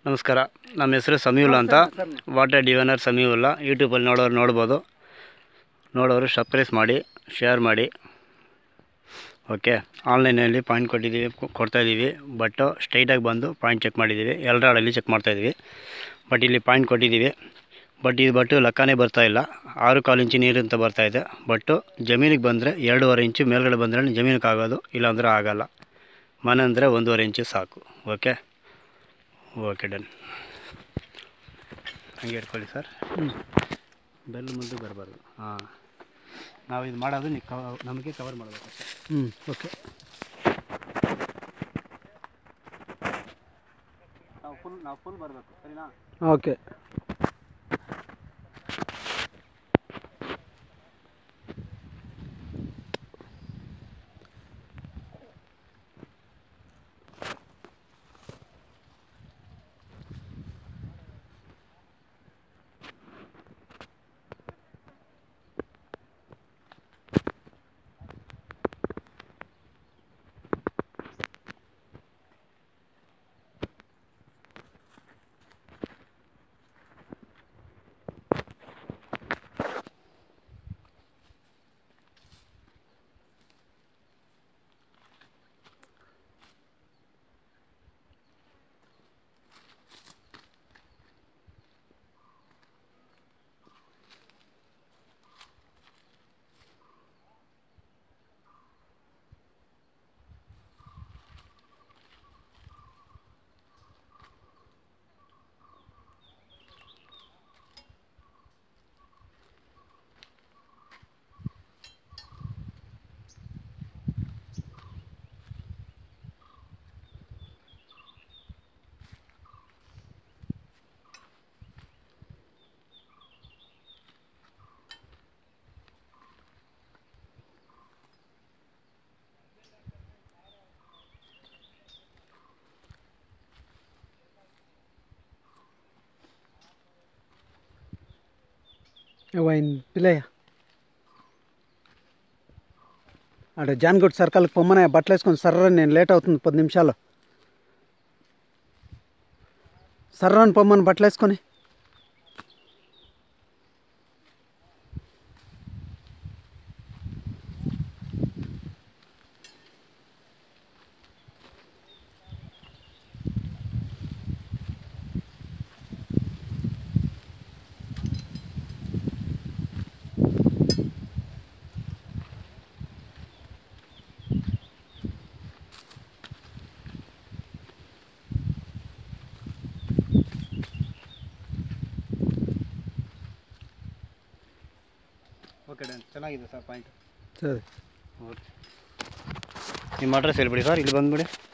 ನಮಸ್ಕಾರ ನಮ್ಮ ಹೆಸರು ಸಮೀವುಲ್ಲಾ ಅಂತ ವಾಟರ್ ಡಿವೈನರ್ ಸಮೀವುಲ್ಲಾ ಯೂಟ್ಯೂಬಲ್ಲಿ ನೋಡೋರು ನೋಡ್ಬೋದು ನೋಡೋರು ಸಬ್ಸ್ಕ್ರೈಬ್ ಮಾಡಿ ಶೇರ್ ಮಾಡಿ ಓಕೆ ಆನ್ಲೈನಲ್ಲಿ ಪಾಯಿಂಟ್ ಕೊಟ್ಟಿದ್ದೀವಿ ಕೊ- ಕೊಡ್ತಾಯಿದ್ದೀವಿ ಬಟ್ಟು ಸ್ಟ್ರೈಟಾಗಿ ಬಂದು ಪಾಯಿಂಟ್ ಚೆಕ್ ಮಾಡಿದ್ದೀವಿ ಎಲ್ರಾಡಲ್ಲಿ ಚೆಕ್ ಮಾಡ್ತಾಯಿದ್ದೀವಿ ಬಟ್ ಇಲ್ಲಿ ಪಾಯಿಂಟ್ ಕೊಟ್ಟಿದ್ದೀವಿ ಬಟ್ ಇದು ಬಟ್ಟು ಲೆಕ್ಕನೇ ಬರ್ತಾ ಇಲ್ಲ ಆರು ಕಾಲು ಇಂಚು ನೀರು ಅಂತ ಬರ್ತಾ ಇದೆ ಬಟ್ಟು ಜಮೀನಿಗೆ ಬಂದರೆ ಎರಡೂವರೆ ಇಂಚು ಮೇಲ್ಗಡೆ ಬಂದರೆ ಜಮೀನಿಗೆ ಆಗೋದು ಇಲ್ಲಾಂದರೆ ಆಗಲ್ಲ ಮನೆ ಅಂದರೆ ಒಂದೂವರೆ ಇಂಚು ಸಾಕು ಓಕೆ ಓಕೆ ಡನ್ ಹಂಗೆ ಇಟ್ಕೊಳ್ಳಿ ಸರ್ ಬೆಲ್ ಮುಂದೆ ಬರಬಾರ್ದು ಹಾಂ ನಾವು ಇದು ಮಾಡೋದು ನೀವು ಕವ ನಮಗೆ ಕವರ್ ಮಾಡಬೇಕು ಅಷ್ಟೇ ಹ್ಞೂ ಓಕೆ ನಾವು ಫುಲ್ ನಾವು ಫುಲ್ ಬರಬೇಕು ಸರಿನಾ ಓಕೆ వైన్ పిల్లయ్య అక్కడ జాన్గుడ్ సర్కల్కి పొమ్మనే బట్టలు వేసుకొని సర్రని నేను లేట్ అవుతుంది పది నిమిషాలు సర్రని పొమ్మని బట్టలు వేసుకొని ಓಕೆ ಡನ್ ಚೆನ್ನಾಗಿದೆ ಸರ್ ಪಾಯಿಂಟ್ ಸರಿ ಓಕೆ ನಿಮ್ಮ ಅಡ್ರೆಸ್ ಹೇಳ್ಬಿಡಿ ಸರ್ ಇಲ್ಲಿ ಬಂದುಬಿಡಿ